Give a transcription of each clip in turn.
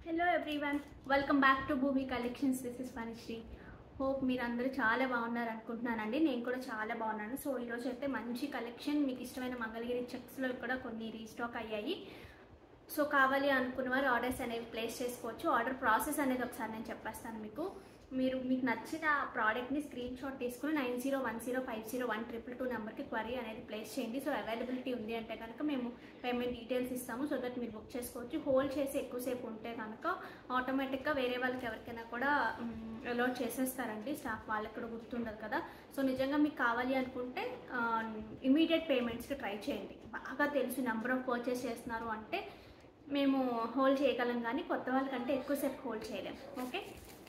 Hello everyone welcome back to Bhoomi collections this is Vanishree hope మీరు అందరూ చాలా బాగున్నారు అనుకుంటున్నానండి నేను కూడా చాలా బాగున్నాను సో ఈరోజు అయితే మంచి కలెక్షన్ మీకు ఇష్టమైన మంగళగిరి చెక్స్లో కూడా కొన్ని రీస్టాక్ అయ్యాయి సో కావాలి అనుకున్న వారు ఆర్డర్స్ అనేవి ప్లేస్ చేసుకోవచ్చు ఆర్డర్ ప్రాసెస్ అనేది ఒకసారి నేను చెప్పేస్తాను మీకు మీరు మీకు నచ్చిన ప్రోడక్ట్ని స్క్రీన్ షాట్ తీసుకుని nine zero one zero five zero one triple two నెంబర్కి క్వరీ అనేది ప్లేస్ చేయండి సో అవైలబిలిటీ ఉంది అంటే కనుక మేము పేమెంట్ డీటెయిల్స్ ఇస్తాము సో దట్ మీరు బుక్ చేసుకోవచ్చు హోల్డ్ చేసి ఎక్కువసేపు ఉంటే కనుక ఆటోమేటిక్గా వేరే వాళ్ళకి ఎవరికైనా కూడా అలాట్ చేసేస్తారండి స్టాఫ్ వాళ్ళకి కూడా గుర్తుండదు కదా సో నిజంగా మీకు కావాలి అనుకుంటే ఇమీడియట్ పేమెంట్స్కి ట్రై చేయండి బాగా తెలుసు నెంబర్ ఆఫ్ పర్చేస్ చేస్తున్నారు అంటే మేము హోల్డ్ చేయగలం కానీ కొత్త వాళ్ళకంటే ఎక్కువసేపు హోల్డ్ చేయలేం ఓకే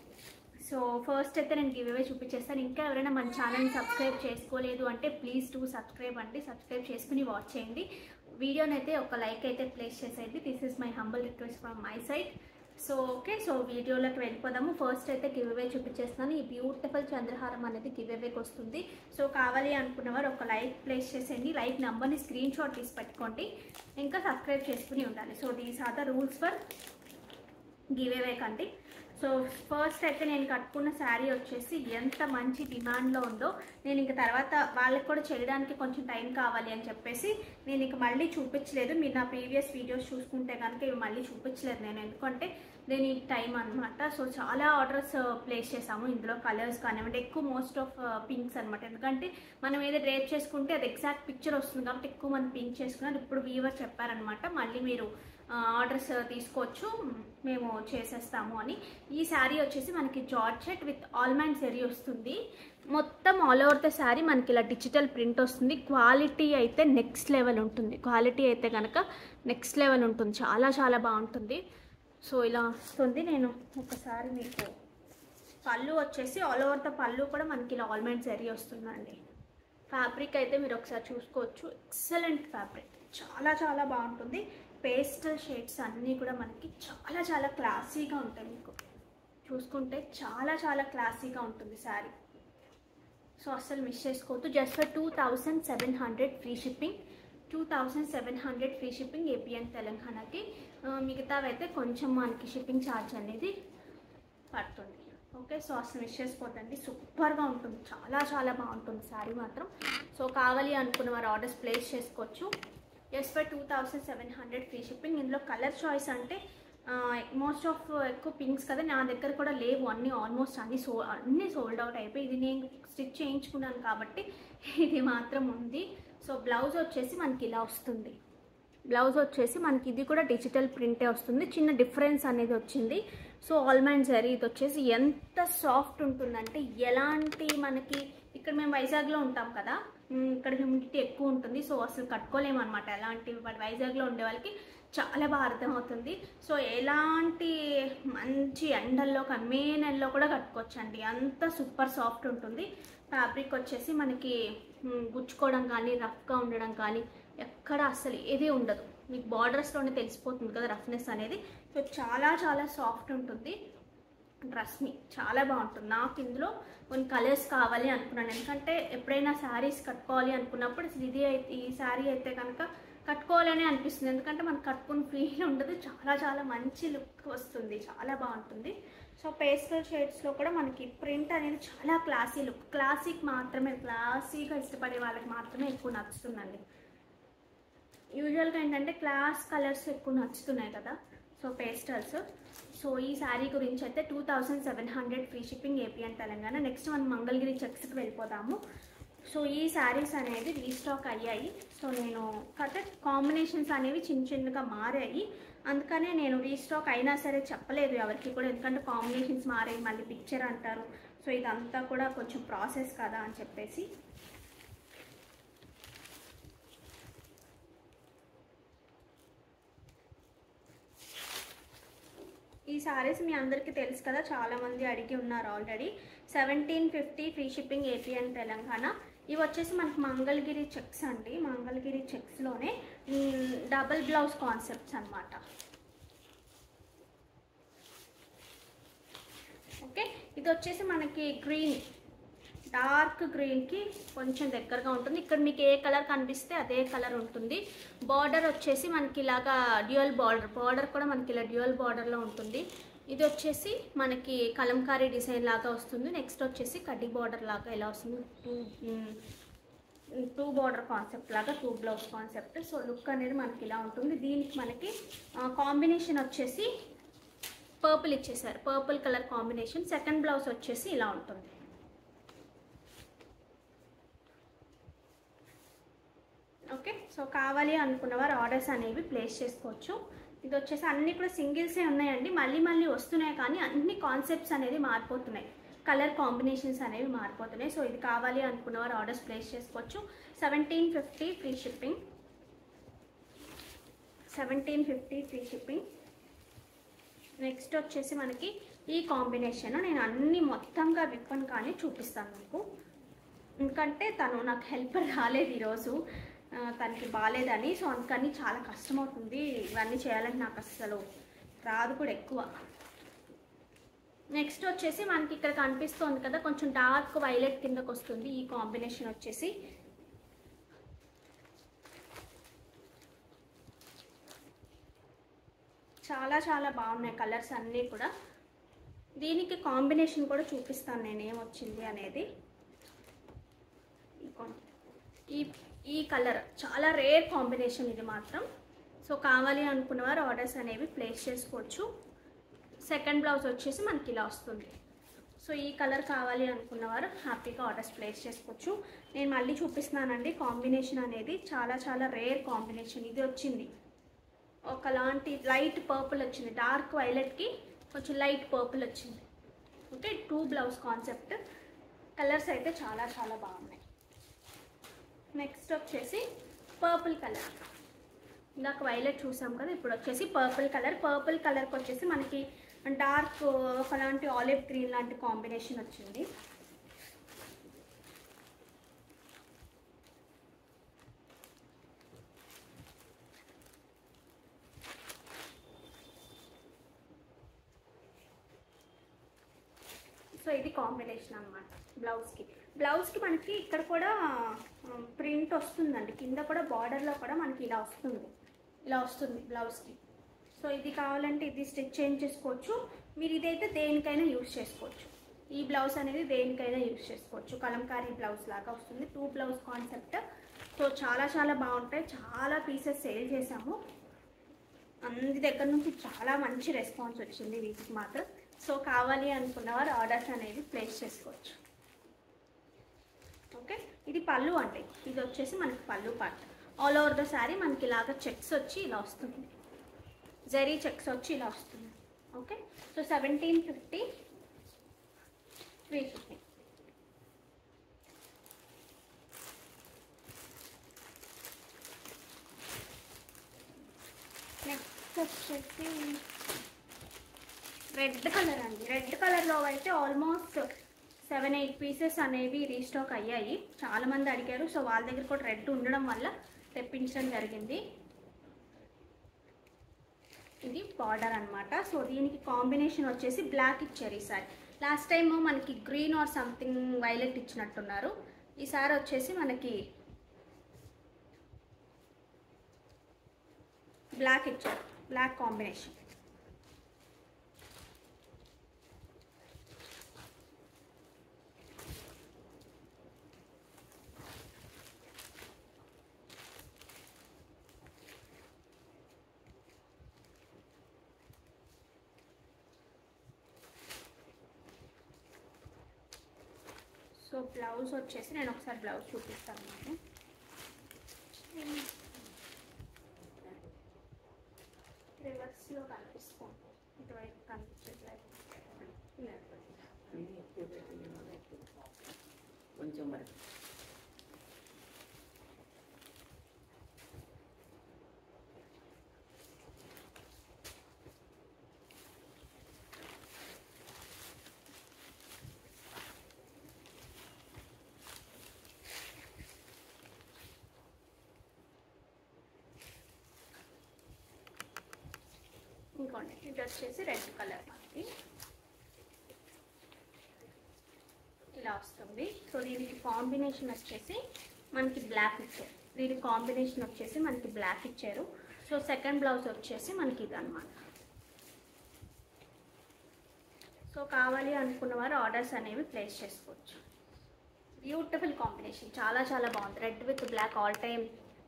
సో ఫస్ట్ అయితే నేను గివ్ అవే చూపించేస్తాను ఇంకా ఎవరైనా మన ఛానల్ని సబ్స్క్రైబ్ చేసుకోలేదు అంటే ప్లీజ్ టు సబ్స్క్రైబ్ అండి సబ్స్క్రైబ్ చేసుకుని వాచ్ చేయండి వీడియోని అయితే ఒక లైక్ అయితే ప్లేస్ చేసేయండి this is my humble request from my side so okay so వీడియోలోకి వెళ్ళిపోదాము ఫస్ట్ అయితే గివ్ అవే చూపించేస్తున్నాను ఈ బ్యూటిఫుల్ చంద్రహారం అనేది గివ్ అవేకి వస్తుంది సో కావాలి అనుకున్నవారు ఒక లైక్ ప్లేస్ చేసేయండి లైక్ నెంబర్ని స్క్రీన్ షాట్ తీసి పెట్టుకోండి ఇంకా సబ్స్క్రైబ్ చేసుకుని ఉండాలి so these are the rules for give away కండి సో ఫస్ట్ అయితే నేను కట్టుకున్న శారీ వచ్చేసి ఎంత మంచి డిమాండ్లో ఉందో నేను ఇంక తర్వాత వాళ్ళకి కూడా చేయడానికి కొంచెం టైం కావాలి అని చెప్పేసి నేను ఇంక మళ్ళీ చూపించలేదు మీరు నా ప్రీవియస్ వీడియోస్ చూసుకుంటే కనుక ఇవి మళ్ళీ చూపించలేదు నేను ఎందుకంటే దీని టైం అనమాట సో చాలా ఆర్డర్స్ ప్లేస్ చేసాము ఇందులో కలర్స్ కానివ్వండి ఎక్కువ మోస్ట్ ఆఫ్ పింక్స్ అనమాట ఎందుకంటే మనం ఏదో డ్రేప్ చేసుకుంటే అది ఎగ్జాక్ట్ పిక్చర్ వస్తుంది కాబట్టి ఎక్కువ మంది పింక్ చేసుకున్నారు ఇప్పుడు వీవర్ చెప్పారనమాట మళ్ళీ మీరు ఆర్డర్స్ తీసుకోవచ్చు మేము చేసేస్తాము అని ఈ శారీ వచ్చేసి మనకి జార్జెట్ విత్ ఆల్మండ్ సెరీ వస్తుంది మొత్తం ఆల్ ఓవర్ ద శారీ మనకి ఇలా డిజిటల్ ప్రింట్ వస్తుంది క్వాలిటీ అయితే నెక్స్ట్ లెవెల్ ఉంటుంది క్వాలిటీ అయితే కనుక నెక్స్ట్ లెవెల్ ఉంటుంది చాలా చాలా బాగుంటుంది సో ఇలా వస్తుంది నేను ఒకసారి మీకు పళ్ళు వచ్చేసి ఆల్ ఓవర్ ద పళ్ళు కూడా మనకి ఇలా ఆల్మండ్ సెరీ వస్తుందండి ఫ్యాబ్రిక్ అయితే మీరు ఒకసారి చూసుకోవచ్చు ఎక్సలెంట్ ఫ్యాబ్రిక్ చాలా చాలా బాగుంటుంది పేస్టల్ షేడ్స్ అన్నీ కూడా మనకి చాలా చాలా క్లాసీగా ఉంటాయి మీకు చూసుకుంటే చాలా చాలా క్లాసీగా ఉంటుంది శారీ సో అస్సలు మిస్ చేసుకోవద్దు just for two thousand seven hundred free shipping two thousand seven hundred free shipping ఏపీఎన్ తెలంగాణకి మిగతావైతే కొంచెం మనకి షిప్పింగ్ ఛార్జ్ అనేది పడుతుంది ఓకే సో అసలు మిస్ చేసుకోవద్దండి సూపర్గా ఉంటుంది చాలా చాలా బాగుంటుంది శారీ మాత్రం సో కావాలి అనుకున్న వారు ఆర్డర్స్ ప్లేస్ చేసుకోవచ్చు ఎస్ for two thousand seven hundred free shipping ఇందులో కలర్ చాయిస్ అంటే మోస్ట్ ఆఫ్ ఎక్కువ పింక్స్ కదా నా దగ్గర కూడా లేవు అన్నీ ఆల్మోస్ట్ అన్నీ సో అన్నీ సోల్డ్ అవుట్ అయిపోయి ఇది నేను స్టిచ్ చేయించుకున్నాను కాబట్టి ఇది మాత్రం ఉంది సో బ్లౌజ్ వచ్చేసి మనకి ఇలా వస్తుంది బ్లౌజ్ వచ్చేసి మనకి ఇది కూడా డిజిటల్ ప్రింటే వస్తుంది చిన్న డిఫరెన్స్ అనేది వచ్చింది సో ఆల్మండ్ జరీ ఇది వచ్చేసి ఎంత సాఫ్ట్ ఉంటుందంటే ఎలాంటి మనకి ఇక్కడ మేము వైజాగ్లో ఉంటాం కదా ఇక్కడ హ్యూమిడిటీ ఎక్కువ ఉంటుంది సో అసలు కట్టుకోలేము అనమాట ఎలాంటి వైజాగ్లో ఉండే వాళ్ళకి చాలా బాగా అర్థమవుతుంది సో ఎలాంటి మంచి ఎండల్లో మే నెలలో కూడా కట్టుకోవచ్చండి అంత సూపర్ సాఫ్ట్ ఉంటుంది ఫ్యాబ్రిక్ వచ్చేసి మనకి గుచ్చుకోవడం కానీ రఫ్గా ఉండడం కానీ ఎక్కడ అసలు ఏది ఉండదు మీకు బార్డర్స్లోనే తెలిసిపోతుంది కదా రఫ్నెస్ అనేది సో చాలా చాలా సాఫ్ట్ ఉంటుంది డ్రెస్ని చాలా బాగుంటుంది నాకు ఇందులో కొన్ని కలర్స్ కావాలి అనుకున్నాను ఎందుకంటే ఎప్పుడైనా శారీస్ కట్టుకోవాలి అనుకున్నప్పుడు ఇది అయితే ఈ శారీ అయితే కనుక కట్టుకోవాలని అనిపిస్తుంది ఎందుకంటే మనకు కట్టుకుని ఫీల్ ఉండదు చాలా చాలా మంచి లుక్ వస్తుంది చాలా బాగుంటుంది సో పేస్టల్ షేడ్స్లో కూడా మనకి ప్రింట్ అనేది చాలా క్లాసీ లుక్ క్లాసిక్ మాత్రమే క్లాసీగా ఇష్టపడే వాళ్ళకి మాత్రమే ఎక్కువ నచ్చుతుందండి యూజువల్గా ఏంటంటే క్లాస్ కలర్స్ ఎక్కువ నచ్చుతున్నాయి కదా సో పేస్టల్స్ సో ఈ శారీ గురించి అయితే two thousand seven hundred free shipping AP and Telangana next మనం మంగళగిరి చెక్స్కి వెళ్ళిపోదాము సో ఈ శారీస్ అనేది రీస్టాక్ అయ్యాయి సో నేను కథ కాంబినేషన్స్ అనేవి చిన్న చిన్నగా మారాయి అందుకనే నేను రీస్టాక్ అయినా సరే చెప్పలేదు ఎవరికి కూడా ఎందుకంటే కాంబినేషన్స్ మారాయి మళ్ళీ పిక్చర్ అంటారు సో ఇదంతా కూడా కొంచెం ప్రాసెస్ కదా అని చెప్పేసి ఈ సారీస్ మీ అందరికీ తెలుసు కదా చాలామంది అడిగి ఉన్నారు already seventeen fifty free shipping AP and Telangana ఇవి వచ్చేసి మనకి మంగళగిరి చెక్స్ అండి మంగళగిరి చెక్స్లోనే డబుల్ బ్లౌజ్ కాన్సెప్ట్స్ అనమాట ఓకే ఇది వచ్చేసి మనకి గ్రీన్ డార్క్ గ్రీన్కి కొంచెం దగ్గరగా ఉంటుంది ఇక్కడ మీకు ఏ కలర్ కనిపిస్తే అదే కలర్ ఉంటుంది బార్డర్ వచ్చేసి మనకి ఇలాగా డ్యూయల్ బార్డర్ బార్డర్ కూడా మనకి ఇలా డ్యూయల్ బార్డర్లో ఉంటుంది ఇది వచ్చేసి మనకి కలంకారీ డిజైన్ లాగా వస్తుంది నెక్స్ట్ వచ్చేసి కడ్డీ బార్డర్ లాగా ఇలా వస్తుంది టూ టూ బార్డర్ కాన్సెప్ట్ లాగా two blouse concept so look అనేది మనకి ఇలా ఉంటుంది దీనికి మనకి కాంబినేషన్ వచ్చేసి పర్పుల్ ఇచ్చేసారు purple colour combination second blouse వచ్చేసి ఇలా ఉంటుంది ఓకే సో కావాలి అనుకున్న వారు ఆర్డర్స్ అనేవి ప్లేస్ చేసుకోవచ్చు ఇది వచ్చేసి అన్నీ కూడా సింగిల్సే ఉన్నాయండి మళ్ళీ మళ్ళీ వస్తున్నాయి కానీ అన్ని కాన్సెప్ట్స్ అనేది మారిపోతున్నాయి కలర్ కాంబినేషన్స్ అనేవి మారిపోతున్నాయి సో ఇది కావాలి అనుకున్న వారు ఆర్డర్స్ ప్లేస్ చేసుకోవచ్చు seventeen fifty free shipping seventeen fifty free shipping next వచ్చేసి మనకి ఈ కాంబినేషన్ నేను అన్ని మొత్తంగా విప్పను కానీ చూపిస్తాను మీకు ఎందుకంటే తను నాకు హెల్పర్ రాలేదు ఈరోజు ఆ, తనకి బాగాలేదని సో అందుకని చాలా కష్టమవుతుంది ఇవన్నీ చేయాలని నాకు అస్సలు రాదు కూడా ఎక్కువ నెక్స్ట్ వచ్చేసి మనకి ఇక్కడ కనిపిస్తుంది కదా కొంచెం డార్క్ వైలెట్ కిందకు వస్తుంది ఈ కాంబినేషన్ వచ్చేసి చాలా చాలా బాగున్నాయి కలర్స్ అన్నీ కూడా దీనికి కాంబినేషన్ కూడా చూపిస్తాను నేను ఏమొచ్చింది అనేది ఈ కాం- ఈ ఈ కలర్ చాలా రేర్ కాంబినేషన్ ఇది మాత్రం సో కావాలి అనుకున్న వారు ఆర్డర్స్ అనేవి ప్లేస్ చేసుకోవచ్చు సెకండ్ బ్లౌజ్ వచ్చేసి మనకి ఇలా వస్తుంది సో ఈ కలర్ కావాలి అనుకున్నవారు హ్యాపీగా ఆర్డర్స్ ప్లేస్ చేసుకోవచ్చు నేను మళ్ళీ చూపిస్తున్నానండి కాంబినేషన్ అనేది చాలా చాలా రేర్ కాంబినేషన్ ఇది వచ్చింది ఒకలాంటి లైట్ పర్పుల్ వచ్చింది డార్క్ వైలెట్కి కొంచెం లైట్ పర్పుల్ వచ్చింది okay two blouse concept colours అయితే చాలా చాలా బాగున్నాయి నెక్స్ట్ వచ్చేసి పర్పుల్ కలర్ ఇందాక వైలెట్ చూసాం కదా ఇప్పుడు వచ్చేసి పర్పుల్ కలర్ పర్పుల్ కలర్కి వచ్చేసి మనకి డార్క్ ఒకలాంటి ఆలివ్ గ్రీన్ లాంటి కాంబినేషన్ వచ్చింది సో ఇది కాంబినేషన్ అనమాట బ్లౌజ్కి బ్లౌజ్కి మనకి ఇక్కడ కూడా ప్రింట్ వస్తుందండి కింద కూడా బార్డర్లో కూడా మనకి ఇలా వస్తుంది ఇలా వస్తుంది బ్లౌజ్కి సో ఇది కావాలంటే ఇది స్టిచ్ చేంజ్ చేసుకోవచ్చు మీరు ఇదైతే దేనికైనా యూస్ చేసుకోవచ్చు ఈ బ్లౌజ్ అనేది దేనికైనా యూస్ చేసుకోవచ్చు కలంకారీ బ్లౌజ్ లాగా వస్తుంది టూ బ్లౌజ్ కాన్సెప్ట్ సో చాలా చాలా బాగుంటాయి చాలా పీసెస్ సేల్ చేసాము అందరి దగ్గర నుంచి చాలా మంచి రెస్పాన్స్ వచ్చింది వీటికి మాత్రం సో కావాలి అనుకున్నవారు ఆర్డర్స్ అనేవి ప్లేస్ చేసుకోవచ్చు ఓకే ఇది పళ్ళు అండి ఇది వచ్చేసి మనకి పళ్ళు part all over the sari మనకి ఇలాగ చెక్స్ వచ్చి ఇలా వస్తుంది జరీ చెక్స్ వచ్చి ఇలా వస్తుంది okay so seventeen fifty three fifty next వచ్చేసి రెడ్ కలర్ అండి రెడ్ కలర్లో అయితే ఆల్మోస్ట్ సెవెన్ ఎయిట్ పీసెస్ అనేవి రీస్టాక్ అయ్యాయి చాలా మంది అడిగారు సో వాళ్ళ దగ్గర కూడా రెడ్ ఉండడం వల్ల తెప్పించడం జరిగింది ఇది బార్డర్ అన్నమాట సో దీనికి కాంబినేషన్ వచ్చేసి బ్లాక్ ఇచ్చారు ఈసారి లాస్ట్ టైం మనకి గ్రీన్ ఆర్ సంథింగ్ వైలెట్ ఇచ్చినట్టున్నారు ఈసారి వచ్చేసి మనకి బ్లాక్ ఇచ్చారు బ్లాక్ కాంబినేషన్ సో బ్లౌజ్ వచ్చేసి నేను ఒకసారి బ్లౌజ్ చూపిస్తాను మీకు రివర్స్లో కనిపిస్తుంది ఇటువైపు కనిపించట్లేదు కొంచెం మరి ఇంకోండి ఇది వచ్చేసి రెడ్ కలర్ మనకి ఇలా ఇలా వస్తుంది సో దీనికి కాంబినేషన్ వచ్చేసి మనకి బ్లాక్ ఇచ్చారు దీని కాంబినేషన్ వచ్చేసి మనకి బ్లాక్ ఇచ్చారు సో సెకండ్ బ్లౌజ్ వచ్చేసి మనకి ఇది అనమాట సో కావాలి అనుకున్న వారు ఆర్డర్స్ అనేవి ప్లేస్ చేసుకోవచ్చు బ్యూటిఫుల్ కాంబినేషన్ చాలా చాలా బాగుంది red with black all time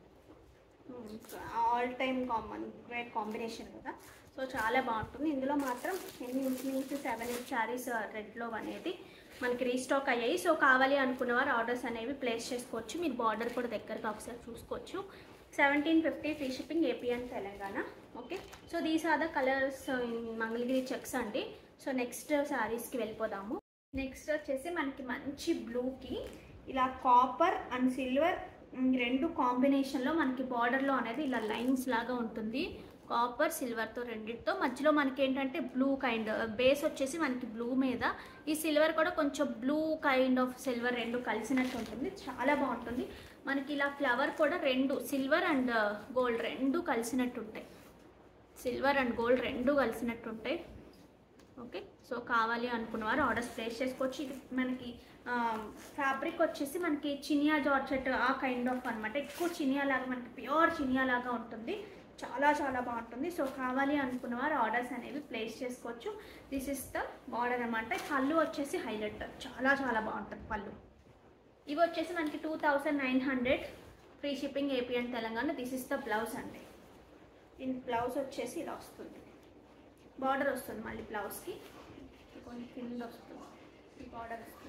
all time common great combination కదా సో చాలా బాగుంటుంది ఇందులో మాత్రం ఎన్ని నుంచి సెవెన్ ఎయిట్ శారీస్ రెడ్లో అనేది మనకి రీస్టాక్ అయ్యాయి సో కావాలి అనుకున్న వారు ఆర్డర్స్ అనేవి ప్లేస్ చేసుకోవచ్చు మీరు బార్డర్ కూడా దగ్గరగా ఒకసారి చూసుకోవచ్చు seventeen fifty free shipping AP and Telangana okay so these are the colours Mangalagiri checks అండి సో నెక్స్ట్ శారీస్కి వెళ్ళిపోదాము నెక్స్ట్ వచ్చేసి మనకి మంచి బ్లూకి ఇలా కాపర్ అండ్ సిల్వర్ రెండు కాంబినేషన్లో మనకి బార్డర్లో అనేది ఇలా లైన్స్ లాగా ఉంటుంది కాపర్ సిల్వర్తో రెండింటితో మధ్యలో మనకి ఏంటంటే బ్లూ కైండ్ బేస్ వచ్చేసి మనకి బ్లూ మీద ఈ సిల్వర్ కూడా కొంచెం బ్లూ కైండ్ ఆఫ్ సిల్వర్ రెండు కలిసినట్టు ఉంటుంది చాలా బాగుంటుంది మనకి ఇలా ఫ్లవర్ కూడా రెండు సిల్వర్ అండ్ గోల్డ్ రెండు కలిసినట్టు ఉంటాయి సిల్వర్ అండ్ గోల్డ్ రెండు కలిసినట్టు ఉంటాయి ఓకే సో కావాలి అనుకున్నవారు ఆర్డర్స్ ప్లేస్ చేసుకోవచ్చు ఇది మనకి ఫ్యాబ్రిక్ వచ్చేసి మనకి చినియా జార్జెట్ ఆ కైండ్ ఆఫ్ అనమాట ఎక్కువ చినియా లాగా మనకి ప్యూర్ చినియా లాగా ఉంటుంది చాలా చాలా బాగుంటుంది సో కావాలి అనుకున్న వారు ఆర్డర్స్ అనేవి ప్లేస్ చేసుకోవచ్చు దిస్ ఇస్ ద బార్డర్ అనమాట పళ్ళు వచ్చేసి హైలైట్ చాలా చాలా బాగుంటుంది పళ్ళు ఇవి వచ్చేసి మనకి two thousand nine hundred free shipping AP and Telangana this is the blouse అండి దీని బ్లౌజ్ వచ్చేసి ఇలా వస్తుంది బార్డర్ వస్తుంది మళ్ళీ బ్లౌజ్కి కొంచెం కింద వస్తుంది ఈ బార్డర్ వస్తుంది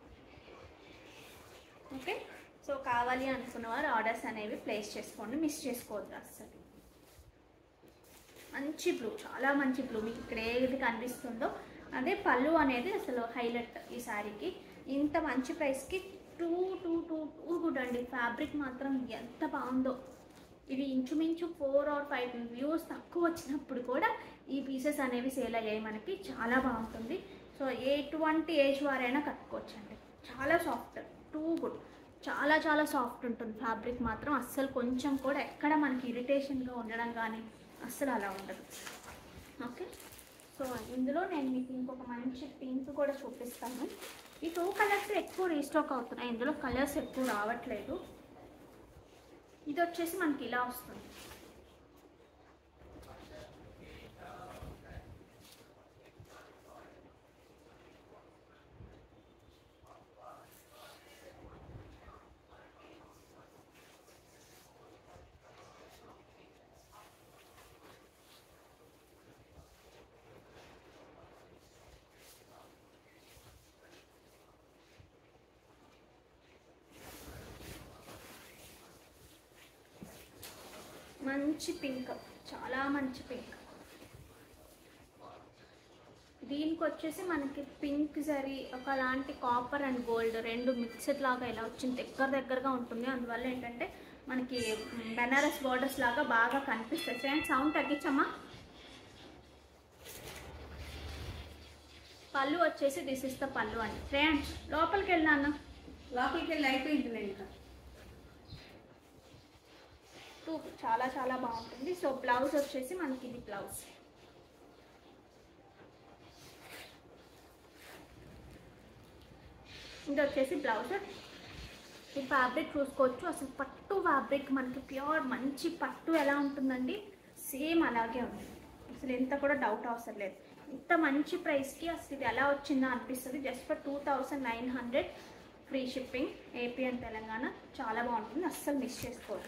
ఓకే సో కావాలి అనుకున్న వారు ఆర్డర్స్ అనేవి ప్లేస్ చేసుకోండి మిస్ చేసుకోవద్దు అస్సలు మంచి బ్లూ చాలా మంచి బ్లూ మీకు ఇక్కడ ఏది కనిపిస్తుందో అదే పళ్ళు అనేది అసలు హైలైట్ ఈ శారీకి ఇంత మంచి ప్రైస్కి too too too too good అండి ఫ్యాబ్రిక్ మాత్రం ఎంత బాగుందో ఇవి ఇంచుమించు ఫోర్ ఆర్ ఫైవ్ వ్యూస్ తక్కువ వచ్చినప్పుడు కూడా ఈ పీసెస్ అనేవి సేల్ అయ్యాయి మనకి చాలా బాగుంటుంది సో ఎటువంటి ఏజ్ వారైనా కట్టుకోవచ్చండి చాలా సాఫ్ట్ టూ గుడ్ చాలా చాలా సాఫ్ట్ ఉంటుంది ఫ్యాబ్రిక్ మాత్రం అస్సలు కొంచెం కూడా ఎక్కడ మనకి ఇరిటేషన్గా ఉండడం కానీ అస్సలు అలా ఉండదు ఓకే సో ఇందులో నేను మీకు ఇంకొక మంచి పింక్ కూడా చూపిస్తాను ఈ టూ కలర్స్ ఎక్కువ రీస్టాక్ అవుతున్నాయి ఇందులో కలర్స్ ఎక్కువ రావట్లేదు ఇది వచ్చేసి మనకి ఇలా వస్తుంది మంచి పింక్ చాలా మంచి పింక్ దీనికి వచ్చేసి మనకి పింక్ జరీ ఒకలాంటి కాపర్ అండ్ గోల్డ్ రెండు మిక్స్డ్ లాగా ఇలా వచ్చింది దగ్గర దగ్గరగా ఉంటుంది అందువల్ల ఏంటంటే మనకి బెనారస్ బార్డర్స్ లాగా బాగా కనిపిస్తాయి ఫ్రెండ్ సౌండ్ తగ్గించమ్మా పళ్ళు వచ్చేసి దిస్ ఇస్ ద పళ్ళు అండి ఫ్రెండ్స్ లోపలికి వెళ్ళాను లోపలికి వెళ్ళి అయిపోయింది ఇంకా టూ చాలా చాలా బాగుంటుంది సో బ్లౌజ్ వచ్చేసి మనకి ఇది బ్లౌజ్ ఇది వచ్చేసి బ్లౌజ్ ఈ ఫ్యాబ్రిక్ చూసుకోవచ్చు అసలు పట్టు ఫ్యాబ్రిక్ మనకి ప్యూర్ మంచి పట్టు ఎలా ఉంటుందండి సేమ్ అలాగే ఉంది అసలు ఎంత కూడా డౌట్ అవసరం లేదు ఇంత మంచి ప్రైస్కి అసలు ఇది ఎలా వచ్చిందో అనిపిస్తుంది just for two thousand nine hundred free shipping AP and Telangana చాలా బాగుంటుంది అస్సలు మిస్ చేసుకోవద్దు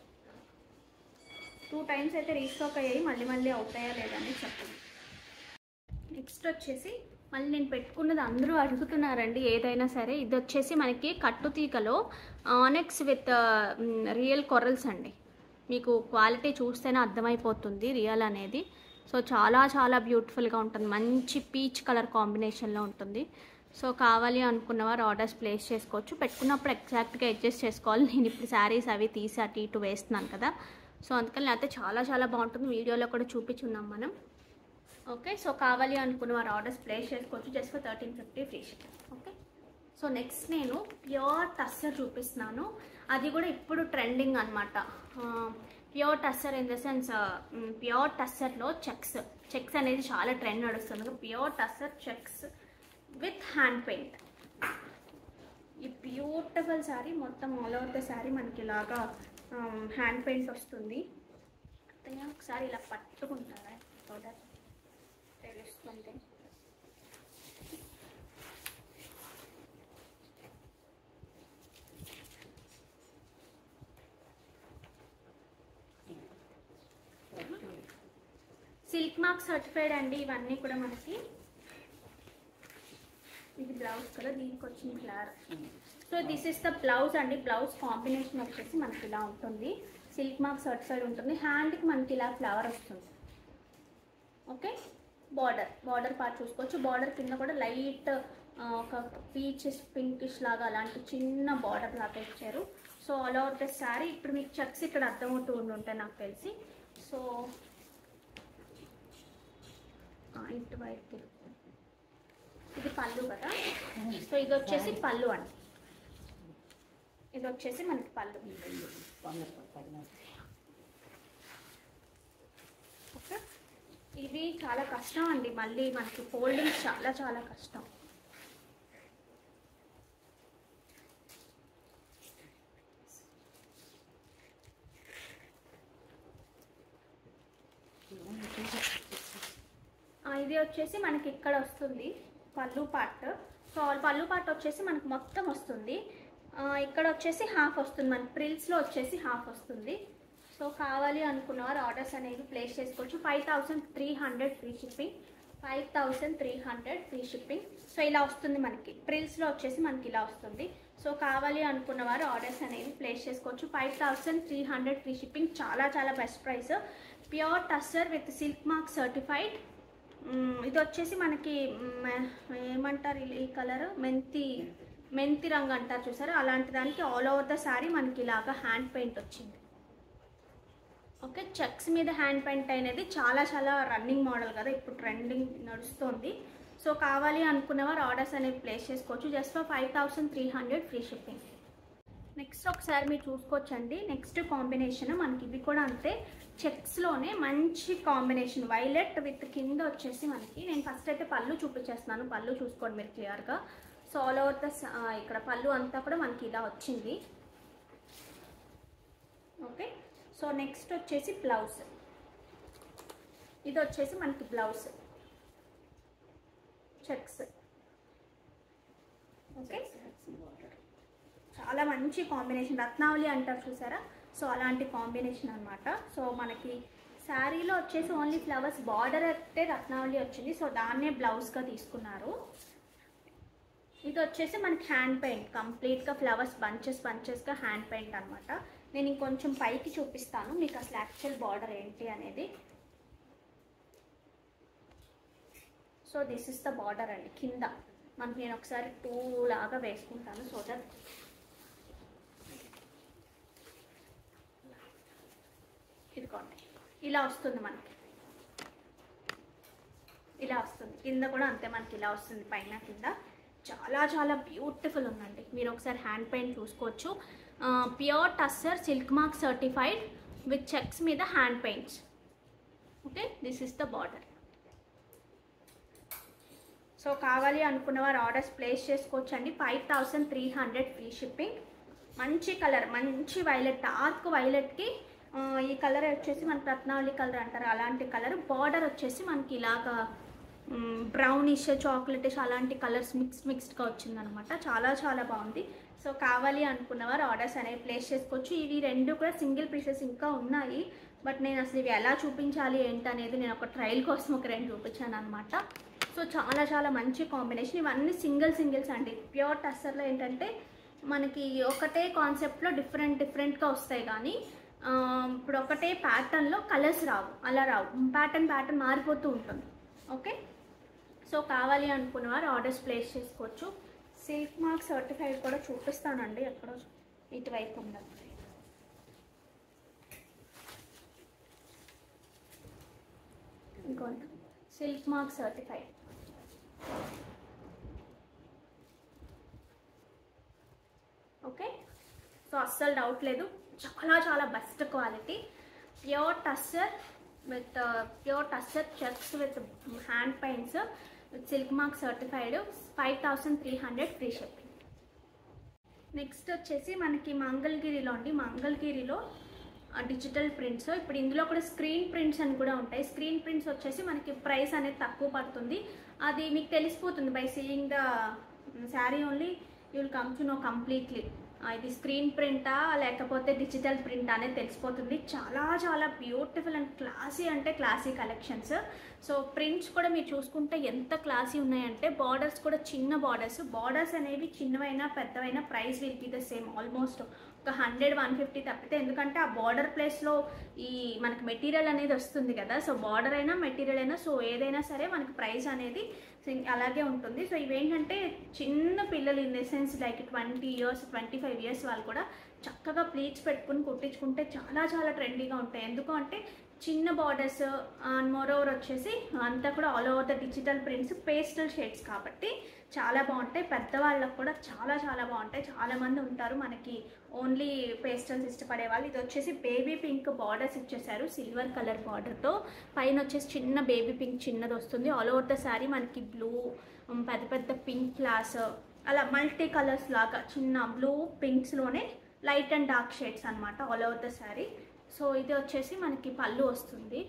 టూ టైమ్స్ అయితే రీస్టాక్ అయ్యాయి మళ్ళీ మళ్ళీ అవుతాయా లేదని చెప్పండి నెక్స్ట్ వచ్చేసి మళ్ళీ నేను పెట్టుకున్నది అందరూ అడుగుతున్నారండి ఏదైనా సరే ఇది వచ్చేసి మనకి కట్టుతీగలో ఆనెక్స్ విత్ రియల్ కొరల్స్ అండి మీకు క్వాలిటీ చూస్తేనే అర్థమైపోతుంది రియల్ అనేది సో చాలా చాలా బ్యూటిఫుల్గా ఉంటుంది మంచి పీచ్ కలర్ కాంబినేషన్లో ఉంటుంది సో కావాలి అనుకున్న వారు ఆర్డర్స్ ప్లేస్ చేసుకోవచ్చు పెట్టుకున్నప్పుడు ఎగ్జాక్ట్గా అడ్జస్ట్ చేసుకోవాలి నేను ఇప్పుడు శారీస్ అవి తీసి అటు ఇటు వేస్తున్నాను కదా సో అందుకని లేకపోతే చాలా చాలా బాగుంటుంది వీడియోలో కూడా చూపించున్నాం మనం ఓకే సో కావాలి అనుకున్న వారు ఆర్డర్స్ ప్లేస్ చేసుకోవచ్చు just for thirteen fifty free okay so next నేను ప్యూర్ టస్సర్ చూపిస్తున్నాను అది కూడా ఇప్పుడు ట్రెండింగ్ అనమాట pure tussar in the sense pure టస్సర్లో చెక్స్ చెక్స్ అనేది చాలా ట్రెండ్ నడుస్తుంది pure tussar checks with hand paint ఈ బ్యూటిఫుల్ శారీ మొత్తం ఆల్ ఓవర్ ద శారీ మనకి ఇలాగా హ్యాండ్ పెయింట్ వస్తుంది అంతేగా ఒకసారి ఇలా పట్టుకుంటారా పౌడర్ తెలుస్తుంది సిల్క్ మార్క్ సర్టిఫైడ్ అండి ఇవన్నీ కూడా మనకి ఇది బ్లౌజ్ కదా దీనికి వచ్చిన flower so this is the blouse అండి బ్లౌజ్ కాంబినేషన్ వచ్చేసి మనకి ఇలా ఉంటుంది సిల్క్ మార్క్ సర్టిఫైడ్ ఉంటుంది హ్యాండ్కి మనకి ఇలా ఫ్లవర్ వస్తుంది ఓకే బార్డర్ బార్డర్ పార్ట్ చూసుకోవచ్చు బార్డర్ కింద కూడా లైట్ ఒక పీచెస్ పింకిష్ లాగా అలాంటి చిన్న బార్డర్ లాగా ఇచ్చారు so all over the sari ఇప్పుడు మీకు చెక్స్ ఇక్కడ అర్థమవుతూ ఉండి ఉంటాయి నాకు తెలిసి సో ఇటు వైపు ఇది పళ్ళు కదా సో ఇది వచ్చేసి పళ్ళు అండి ఇది వచ్చేసి మనకి పళ్ళు ఓకే ఇది చాలా కష్టం అండి మళ్ళీ మనకి ఫోల్డింగ్ చాలా చాలా కష్టం ఆ, ఇది వచ్చేసి మనకి ఇక్కడ వస్తుంది పళ్ళు పార్ట్ సో పళ్ళు పార్ట్ వచ్చేసి మనకి మొత్తం వస్తుంది ఆ, ఇక్కడ వచ్చేసి హాఫ్ వస్తుంది మనకి ప్రిల్స్లో వచ్చేసి హాఫ్ వస్తుంది సో కావాలి అనుకున్నవారు ఆర్డర్స్ అనేవి ప్లేస్ చేసుకోవచ్చు five thousand three hundred free shipping five thousand three hundred free shipping so ఇలా వస్తుంది మనకి ప్రిల్స్లో వచ్చేసి మనకి ఇలా వస్తుంది సో కావాలి అనుకున్న వారు ఆర్డర్స్ అనేవి ప్లేస్ చేసుకోవచ్చు five thousand three hundred free shipping చాలా చాలా best price pure tussar with silk mark certified hmm, ఇది వచ్చేసి మనకి మ్, ఏమంటారు ఈ- ఈ కలర్ మెంతి మెంతి రంగు అంటారు చూసారా అలాంటి దానికి ఆల్ ఓవర్ ద శారీ మనకి ఇలాగా హ్యాండ్ పెయింట్ వచ్చింది ఓకే చెక్స్ మీద హ్యాండ్ పెయింట్ అనేది చాలా చాలా రన్నింగ్ మోడల్ కదా ఇప్పుడు ట్రెండింగ్ నడుస్తుంది సో కావాలి అనుకునేవారు ఆర్డర్స్ అనేవి ప్లేస్ చేసుకోవచ్చు just for five thousand three hundred free shipping next ఒకసారి మీరు చూసుకోవచ్చండి నెక్స్ట్ కాంబినేషన్ మనకి ఇవి కూడా అంతే చెక్స్లోనే మంచి కాంబినేషన్ వైలెట్ విత్ కింద వచ్చేసి మనకి నేను ఫస్ట్ అయితే పళ్ళు చూపించేస్తున్నాను పళ్ళు చూసుకోండి మీరు క్లియర్గా సో ఆల్ ఓవర్ ద ఇక్కడ పళ్ళు అంతా కూడా మనకి ఇలా వచ్చింది ఓకే సో నెక్స్ట్ వచ్చేసి బ్లౌజ్ ఇది వచ్చేసి మనకి బ్లౌజ్ చెక్స్ ఓకే చాలా మంచి కాంబినేషన్ రత్నావళి అంటారు చూసారా సో అలాంటి కాంబినేషన్ అన్నమాట సో మనకి శారీలో వచ్చేసి ఓన్లీ ఫ్లవర్స్ బార్డర్ అయితే రత్నావళి వచ్చింది సో దాన్నే బ్లౌజ్గా తీసుకున్నారు ఇది వచ్చేసి మనకి హ్యాండ్ పెయింట్ కంప్లీట్గా ఫ్లవర్స్ బంచెస్ బంచెస్గా హ్యాండ్ పెయింట్ అనమాట నేను ఇంకొంచెం పైకి చూపిస్తాను మీకు అసలు యాక్చువల్ బార్డర్ ఏంటి అనేది so this is the border అండి కింద మనకి నేను ఒకసారి టూ లాగా వేసుకుంటాను సో దట్ ఇదిగోండి ఇలా వస్తుంది మనకి ఇలా వస్తుంది కింద కూడా అంతే మనకి ఇలా వస్తుంది పైన కింద చాలా చాలా బ్యూటిఫుల్ ఉందండి మీరు ఒకసారి హ్యాండ్ పెయింట్ చూసుకోవచ్చు pure tussar silk mark certified with checks మీద hand paints okay this is the border so కావాలి అనుకున్న వారు ఆర్డర్స్ ప్లేస్ చేసుకోవచ్చు అండి five thousand three hundred free shipping మంచి కలర్ మంచి వైలెట్ డార్క్ వైలెట్కి ఈ కలర్ వచ్చేసి మనకి రత్నావళి కలర్ అంటారు అలాంటి కలర్ బార్డర్ వచ్చేసి మనకి ఇలాగా బ్రౌనిష్ చాక్లెటిష్ అలాంటి కలర్స్ మిక్స్డ్ మిక్స్డ్గా వచ్చిందనమాట చాలా చాలా బాగుంది సో కావాలి అనుకున్నవారు ఆర్డర్స్ అనేవి ప్లేస్ చేసుకోవచ్చు ఇవి రెండు కూడా సింగిల్ పీసెస్ ఇంకా ఉన్నాయి బట్ నేను అసలు ఇవి ఎలా చూపించాలి ఏంటనేది నేను ఒక ట్రయల్ కోసం ఒక రెండు చూపించాను అనమాట సో చాలా చాలా మంచి కాంబినేషన్ ఇవన్నీ సింగిల్ సింగిల్స్ అండి ప్యూర్ టస్సర్లో ఏంటంటే మనకి ఒకటే కాన్సెప్ట్లో డిఫరెంట్ డిఫరెంట్గా వస్తాయి కానీ ఆ, ఇప్పుడు ఒకటే ప్యాటర్న్లో కలర్స్ రావు అలా రావు ప్యాటర్న్ ప్యాటర్న్ మారిపోతూ ఉంటుంది ఓకే సో కావాలి అనుకున్న వారు ఆర్డర్స్ ప్లేస్ చేసుకోవచ్చు సిల్క్ మార్క్ సర్టిఫైడ్ కూడా చూపిస్తానండి ఎక్కడో ఇటువైపు ఉండదు ఇంకోటి silk mark certified okay so అస్సలు డౌట్ లేదు చాలా చాలా best quality pure tussar with pure tussar checks with hand paints with silk mark certified five thousand three hundred free shipping next వచ్చేసి మనకి మంగళగిరిలో అండి మంగళగిరిలో ఆ, డిజిటల్ ప్రింట్స్ ఇప్పుడు ఇందులో కూడా స్క్రీన్ ప్రింట్స్ అని కూడా ఉంటాయి స్క్రీన్ ప్రింట్స్ వచ్చేసి మనకి ప్రైస్ అనేది తక్కువ పడుతుంది అది మీకు తెలిసిపోతుంది by seeing the sari only you will come to know completely ఇది స్క్రీన్ ప్రింటా లేకపోతే డిజిటల్ ప్రింట్ అనేది తెలిసిపోతుంది చాలా చాలా బ్యూటిఫుల్ అండ్ క్లాసీ అంటే క్లాసీ కలెక్షన్స్ సో ప్రింట్స్ కూడా మీరు చూసుకుంటే ఎంత క్లాసీ ఉన్నాయంటే బార్డర్స్ కూడా చిన్న బార్డర్స్ బార్డర్స్ అనేవి చిన్నవైనా పెద్దవైనా price will be the same almost ఒక హండ్రెడ్ వన్ ఫిఫ్టీ తప్పితే ఎందుకంటే ఆ బార్డర్ ప్లేస్లో ఈ మనకి మెటీరియల్ అనేది వస్తుంది కదా సో బార్డర్ అయినా మెటీరియల్ అయినా సో ఏదైనా సరే మనకి ప్రైస్ అనేది సింగ్- అలాగే ఉంటుంది సో ఇవేంటంటే చిన్న పిల్లలు in the sense like twenty years twenty five years వాళ్ళు కూడా చక్కగా ప్లీట్స్ పెట్టుకుని కుట్టించుకుంటే చాలా చాలా ట్రెండీగా ఉంటాయి ఎందుకు అంటే చిన్న బార్డర్స్ అండ్ మోర్ ఓవర్ వచ్చేసి అంతా కూడా all over the digital prints pastel shades కాబట్టి చాలా బాగుంటాయి పెద్దవాళ్ళకు కూడా చాలా చాలా బాగుంటాయి చాలా మంది ఉంటారు మనకి ఓన్లీ పేస్టల్స్ ఇష్టపడే వాళ్ళు ఇది వచ్చేసి బేబీ పింక్ బార్డర్స్ ఇచ్చేసారు సిల్వర్ కలర్ బార్డర్తో పైన వచ్చేసి చిన్న బేబీ పింక్ చిన్నది వస్తుంది ఆల్ ఓవర్ ద శారీ మనకి బ్లూ పెద్ద పెద్ద పింక్ క్లాస్ అలా మల్టీ కలర్స్ లాగా చిన్న బ్లూ పింక్స్లోనే లైట్ అండ్ డార్క్ షేడ్స్ అనమాట all over the sari so ఇది వచ్చేసి మనకి పళ్ళు వస్తుంది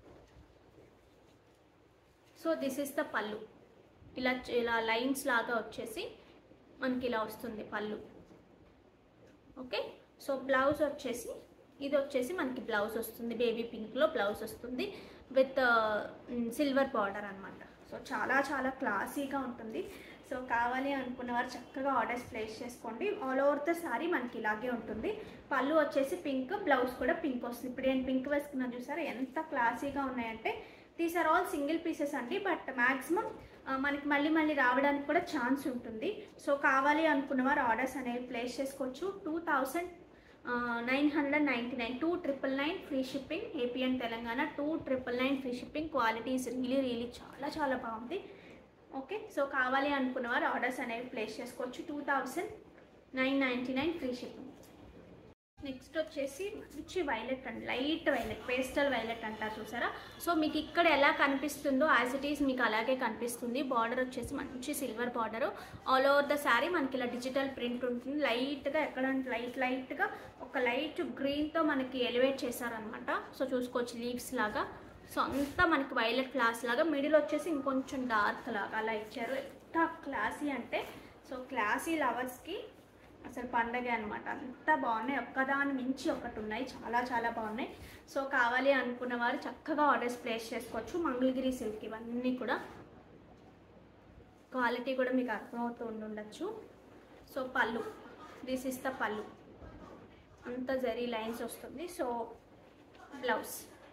సో దిస్ ఇస్ ద పళ్ళు ఇలా ఇలా లైన్స్ లాగా వచ్చేసి మనకి ఇలా వస్తుంది పళ్ళు ఓకే సో బ్లౌజ్ వచ్చేసి ఇది వచ్చేసి మనకి బ్లౌజ్ వస్తుంది బేబీ పింక్లో బ్లౌజ్ వస్తుంది విత్ సిల్వర్ బార్డర్ అనమాట సో చాలా చాలా క్లాసీగా ఉంటుంది సో కావాలి అనుకున్న వారు చక్కగా ఆర్డర్స్ ప్లేస్ చేసుకోండి ఆల్ ఓవర్ ద సారీ మనకి ఇలాగే ఉంటుంది పళ్ళు వచ్చేసి పింక్ బ్లౌజ్ కూడా పింక్ వస్తుంది ఇప్పుడు నేను పింక్ వేసుకున్నాను చూసారా ఎంత క్లాసీగా ఉన్నాయంటే these are all single pieces అండి బట్ మ్యాక్సిమం మనకి మళ్ళీ మళ్ళీ రావడానికి కూడా ఛాన్స్ ఉంటుంది సో కావాలి అనుకున్న వారు ఆర్డర్స్ అనేవి ప్లేస్ చేసుకోవచ్చు two thousand nine hundred ninety nine two triple nine free shipping AP and Telangana two triple nine free shipping quality is really really చాలా చాలా బాగుంది ఓకే సో కావాలి అనుకున్న వారు ఆర్డర్స్ అనేవి ప్లేస్ చేసుకోవచ్చు two thousand nine ninety nine free shipping next వచ్చేసి మంచి వైలెట్ అండి లైట్ వైలెట్ పేస్టల్ వైలెట్ అంటారు చూసారా సో మీకు ఇక్కడ ఎలా కనిపిస్తుందో యాజ్ ఇట్ ఈస్ మీకు అలాగే కనిపిస్తుంది బార్డర్ వచ్చేసి మంచి silver border all over the sari మనకి ఇలా డిజిటల్ ప్రింట్ ఉంటుంది లైట్గా ఎక్కడ లైట్ లైట్గా ఒక లైట్ గ్రీన్తో మనకి ఎలివేట్ చేశారనమాట సో చూసుకోవచ్చు లీవ్స్ లాగా సో అంతా మనకి వైలెట్ క్లాస్ లాగా మిడిల్ వచ్చేసి ఇంకొంచెం డార్క్ లాగా అలా ఇచ్చారు ఎంత క్లాసీ అంటే సో క్లాసీ లవర్స్కి అసలు పండగ అనమాట అంత బాగున్నాయి ఒక్కదాని మించి ఒకటి ఉన్నాయి చాలా చాలా బాగున్నాయి సో కావాలి అనుకున్న వారు చక్కగా ఆర్డర్స్ ప్లేస్ చేసుకోవచ్చు మంగళగిరి సిల్క్ ఇవన్నీ కూడా క్వాలిటీ కూడా మీకు అర్థమవుతూ ఉండుండొచ్చు సో పళ్ళు దిస్ ఇస్ ద పళ్ళు అంత జరీ లైన్స్ వస్తుంది సో బ్లౌజ్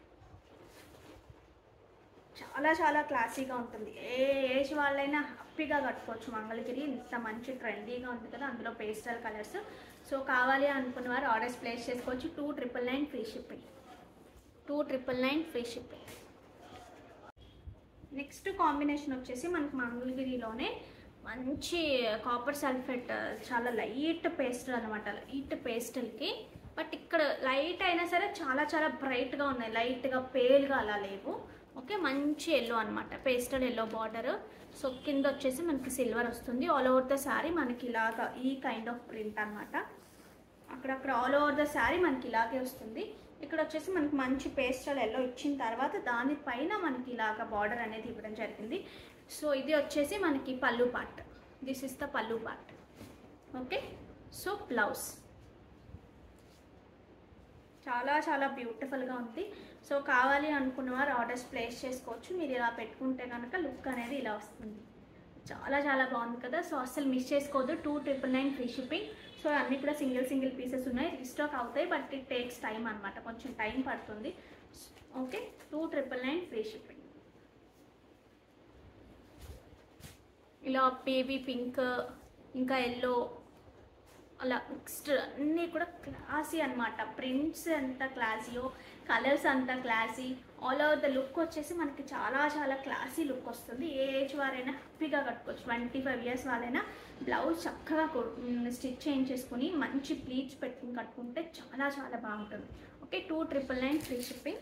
చాలా చాలా క్లాసీగా ఉంటుంది ఏ ఏజ్ వాళ్ళైనా హ్యాపీగా కట్టుకోవచ్చు మంగళగిరి ఇంత మంచి ట్రెండీగా ఉంది కదా అందులో పేస్టల్ కలర్స్ సో కావాలి అనుకున్న వారు ఆర్డర్స్ ప్లేస్ చేసుకోవచ్చు two triple nine free shipping two triple nine free shipping next combination వచ్చేసి మనకి మంగళగిరిలోనే మంచి కాపర్ సల్ఫేట్ చాలా లైట్ పేస్టల్ అనమాట లైట్ పేస్టల్కి బట్ ఇక్కడ లైట్ అయినా సరే చాలా చాలా బ్రైట్గా ఉన్నాయి లైట్గా పేల్గా అలా లేవు ఓకే మంచి ఎల్లో అనమాట పేస్టల్ ఎల్లో బార్డర్ సో కింద వచ్చేసి మనకి సిల్వర్ వస్తుంది ఆల్ ఓవర్ ద శారీ మనకి ఇలాగా ఈ కైండ్ ఆఫ్ ప్రింట్ అనమాట అక్కడక్కడ ఆల్ ఓవర్ ద శారీ మనకి ఇలాగే వస్తుంది ఇక్కడ వచ్చేసి మనకి మంచి పేస్టల్ ఎల్లో ఇచ్చిన తర్వాత దానిపైన మనకి ఇలాగ బార్డర్ అనేది ఇవ్వడం జరిగింది సో ఇది వచ్చేసి మనకి పళ్ళు పార్ట్ దిస్ ఇస్ ద పళ్ళు పార్ట్ ఓకే సో బ్లౌజ్ చాలా చాలా బ్యూటిఫుల్గా ఉంది సో కావాలి అనుకున్న వారు ఆర్డర్స్ ప్లేస్ చేసుకోవచ్చు మీరు ఇలా పెట్టుకుంటే కనుక లుక్ అనేది ఇలా వస్తుంది చాలా చాలా బాగుంది కదా సో అస్సలు మిస్ చేసుకోవద్దు two triple nine free shipping so అన్నీ కూడా సింగిల్ సింగిల్ పీసెస్ ఉన్నాయి రీస్టాక్ అవుతాయి బట్ ఇట్ టేక్స్ టైం అనమాట కొంచెం టైం పడుతుంది okay two triple nine free shipping ఇలా బేబీ పింక్ ఇంకా ఎల్లో అలా మిక్స్డ్ అన్నీ కూడా క్లాసీ అనమాట ప్రింట్స్ ఎంత క్లాసీయో కలర్స్ అంత classy all over the look వచ్చేసి మనకి చాలా చాలా క్లాసీ లుక్ వస్తుంది ఏ ఏజ్ వారైనా హ్యాపీగా కట్టుకోవచ్చు ట్వంటీ ఫైవ్ ఇయర్స్ వాళ్ళైనా బ్లౌజ్ చక్కగా స్టిచ్ చేయించేసుకుని మంచి ప్లీట్స్ పెట్టుకుని కట్టుకుంటే చాలా చాలా బాగుంటుంది okay two triple nine free shipping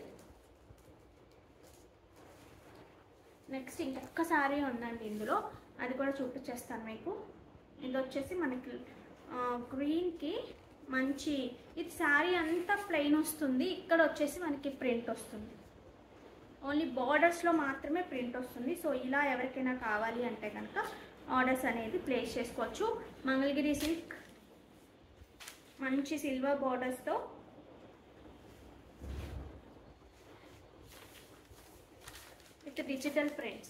next ఇంకొక సారీ ఉందండి ఇందులో అది కూడా చూపించేస్తాను మీకు ఇది వచ్చేసి మనకి గ్రీన్కి మంచి ఇది శారీ అంతా ప్లెయిన్ వస్తుంది ఇక్కడ వచ్చేసి మనకి ప్రింట్ వస్తుంది ఓన్లీ బార్డర్స్లో మాత్రమే ప్రింట్ వస్తుంది సో ఇలా ఎవరికైనా కావాలి అంటే కనుక ఆర్డర్స్ అనేది ప్లేస్ చేసుకోవచ్చు మంగళగిరి సిల్క్ మంచి సిల్వర్ బార్డర్స్తో with digital prints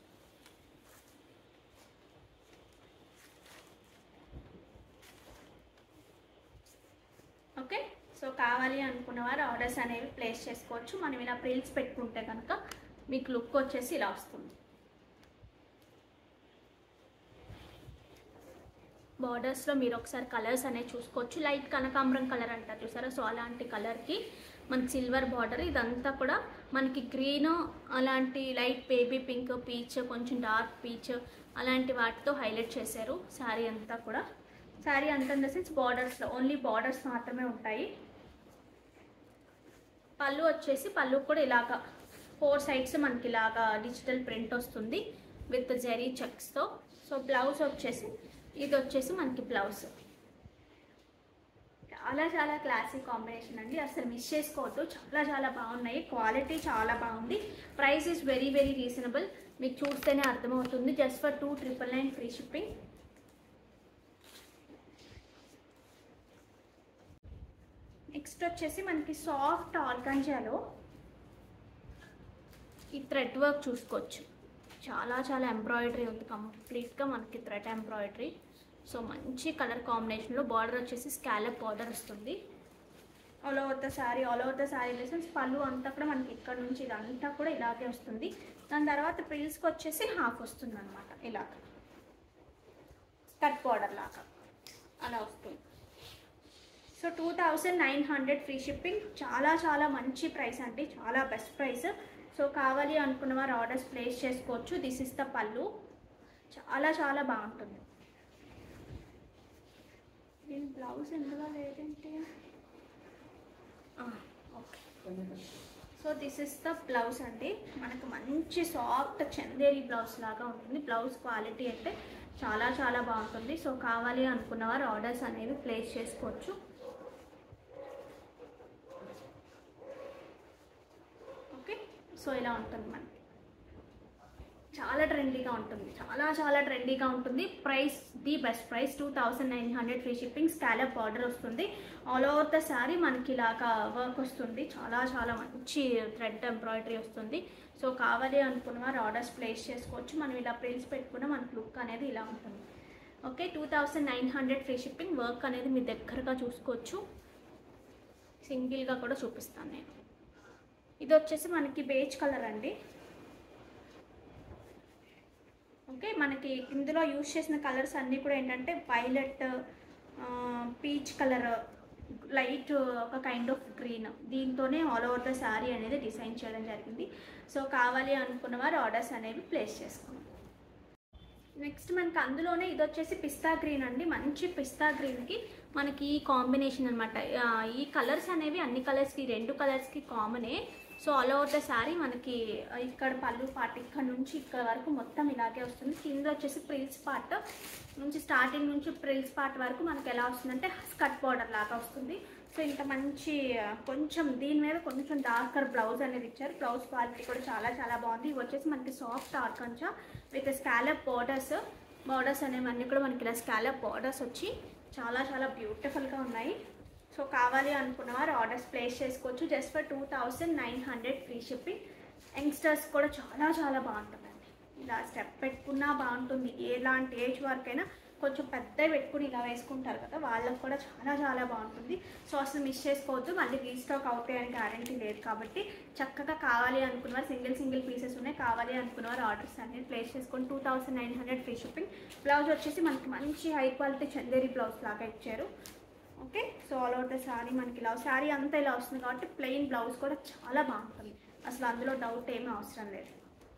okay so కావాలి అనుకున్న వారు ఆర్డర్స్ అనేవి ప్లేస్ చేసుకోవచ్చు మనం ఇలా ప్రిల్స్ పెట్టుకుంటే కనుక మీకు లుక్ వచ్చేసి ఇలా వస్తుంది బార్డర్స్లో మీరు ఒకసారి కలర్స్ అనేవి చూసుకోవచ్చు లైట్ కనకాంబరం కలర్ అంటారు చూసారా సో అలాంటి కలర్కి మనకి సిల్వర్ బార్డర్ ఇదంతా కూడా మనకి గ్రీన్ అలాంటి లైట్ బేబీ పింక్ పీచ్ కొంచెం డార్క్ పీచ్ అలాంటి వాటితో హైలైట్ చేశారు శారీ అంతా కూడా శారీ అంతా ఇన్ ద సెన్స్ బార్డర్స్లో ఓన్లీ బార్డర్స్ మాత్రమే ఉంటాయి పళ్ళు వచ్చేసి పళ్ళు కూడా ఇలాగా ఫోర్ సైడ్స్ మనకి ఇలాగా డిజిటల్ ప్రింట్ వస్తుంది విత్ జెరీ చెక్స్తో సో బ్లౌజ్ వచ్చేసి ఇది వచ్చేసి మనకి బ్లౌజ్ చాలా చాలా క్లాసిక్ కాంబినేషన్ అండి అసలు మిస్ చేసుకోవద్దు చాలా చాలా బాగున్నాయి క్వాలిటీ చాలా బాగుంది price is very very reasonable మీకు చూస్తేనే అర్థమవుతుంది just for two triple nine free shipping next వచ్చేసి మనకి సాఫ్ట్ ఆర్గాంజాలో ఈ థ్రెడ్ వర్క్ చూసుకోవచ్చు చాలా చాలా ఎంబ్రాయిడరీ ఉంది కంప్లీట్గా మనకి థ్రెడ్ ఎంబ్రాయిడరీ సో మంచి కలర్ కాంబినేషన్లో బార్డర్ వచ్చేసి స్కాలప్ బార్డర్ వస్తుంది all over the sari all over the sari lessons pallu అంతా కూడా మనకి ఇక్కడ నుంచి ఇదంతా కూడా ఇలాగే వస్తుంది దాని తర్వాత ప్రిల్స్కి వచ్చేసి హాఫ్ వస్తుంది అనమాట ఇలాగ కట్ బార్డర్ లాగా అలా వస్తుంది so two thousand nine hundred free shipping చాలా చాలా మంచి ప్రైస్ అండి చాలా బెస్ట్ ప్రైస్ సో కావాలి అనుకున్న వారు ఆర్డర్స్ ప్లేస్ చేసుకోవచ్చు దిస్ ఇస్ ద పళ్ళు చాలా చాలా బాగుంటుంది దీని బ్లౌజ్ ఎందులో లేదంటే okay so this is the blouse అండి మనకు మంచి సాఫ్ట్ చందేరి బ్లౌజ్ లాగా ఉంటుంది బ్లౌజ్ క్వాలిటీ అయితే చాలా చాలా బాగుంటుంది సో కావాలి అనుకున్న వారు ఆర్డర్స్ అనేవి ప్లేస్ చేసుకోవచ్చు ఓకే సో ఇలా ఉంటుంది మనకి చాలా ట్రెండీగా ఉంటుంది చాలా చాలా ట్రెండీగా ఉంటుంది price the best price two thousand nine hundred free shipping scallop border వస్తుంది ఆల్ ఓవర్ ద శారీ మనకి ఇలాగా వర్క్ వస్తుంది చాలా చాలా మంచి థ్రెడ్ ఎంబ్రాయిడరీ వస్తుంది సో కావాలి అనుకున్న వారు ఆర్డర్స్ ప్లేస్ చేసుకోవచ్చు మనం ఇలా ప్రిల్స్ పెట్టుకున్న మనకి లుక్ అనేది ఇలా ఉంటుంది okay two thousand nine hundred free shipping work అనేది మీ దగ్గరగా చూసుకోవచ్చు సింగిల్గా కూడా చూపిస్తాను నేను ఇది వచ్చేసి మనకి బేజ్ కలర్ అండి ఓకే మనకి ఇందులో యూజ్ చేసిన కలర్స్ అన్నీ కూడా ఏంటంటే వైలెట్ పీచ్ కలర్ లైట్ ఒక కైండ్ ఆఫ్ గ్రీన్ దీంతోనే ఆల్ ఓవర్ ద శారీ అనేది డిజైన్ చేయడం జరిగింది సో కావాలి అనుకున్న వారు ఆర్డర్స్ అనేవి ప్లేస్ చేసుకోండి నెక్స్ట్ మనకి అందులోనే ఇది వచ్చేసి పిస్తా గ్రీన్ అండి మంచి పిస్తా గ్రీన్కి మనకి ఈ కాంబినేషన్ అనమాట ఈ కలర్స్ అనేవి అన్ని కలర్స్కి రెండు కలర్స్కి కామనే so all over the sari మనకి ఇక్కడ పళ్ళు పార్ట్ ఇక్కడ నుంచి ఇక్కడ వరకు మొత్తం ఇలాగే వస్తుంది కింద వచ్చేసి ప్రిల్స్ పార్ట్ నుంచి స్టార్టింగ్ నుంచి ప్రిల్స్ పార్ట్ వరకు మనకి ఎలా వస్తుందంటే స్కట్ బార్డర్ లాగా వస్తుంది సో ఇంత మంచి ఆ, కొంచెం దీని మీద కొంచెం డార్కర్ బ్లౌజ్ అనేది ఇచ్చారు బ్లౌజ్ క్వాలిటీ కూడా చాలా చాలా బాగుంది ఇవి వచ్చేసి మనకి సాఫ్ట్ ఆర్కంచా విత్ స్కాలప్ బార్డర్స్ బార్డర్స్ అనేవి అన్నీ కూడా మనకి ఇలా స్కాలప్ బార్డర్స్ వచ్చి చాలా చాలా బ్యూటిఫుల్గా ఉన్నాయి సో కావాలి అనుకున్న వారు ఆర్డర్స్ ప్లేస్ చేసుకోవచ్చు just for two thousand nine hundred free shipping youngsters కూడా చాలా చాలా బాగుంటుందండి ఇలా స్టెప్ పెట్టుకున్నా బాగుంటుంది ఎలాంటి ఏజ్ వరకైనా కొంచెం పెద్ద పెట్టుకుని ఇలా వేసుకుంటారు కదా వాళ్ళకి కూడా చాలా చాలా బాగుంటుంది సో అసలు మిస్ చేసుకోవద్దు మళ్ళీ రీస్టాక్ అవుతాయి అని గ్యారంటీ లేదు కాబట్టి చక్కగా కావాలి అనుకున్న వారు సింగిల్ సింగిల్ పీసెస్ ఉన్నాయి కావాలి అనుకున్న వారు ఆర్డర్స్ అనేది ప్లేస్ చేసుకొని two thousand nine hundred free shipping blouse వచ్చేసి మనకి మంచి హై క్వాలిటీ చందేరి బ్లౌజ్ లాగా ఇచ్చారు okay so all over the sari మనకి ఇలా శారీ అంతా ఇలా వస్తుంది కాబట్టి ప్లెయిన్ బ్లౌజ్ కూడా చాలా బాగుంటుంది అసలు అందులో డౌట్ ఏమీ అవసరం లేదు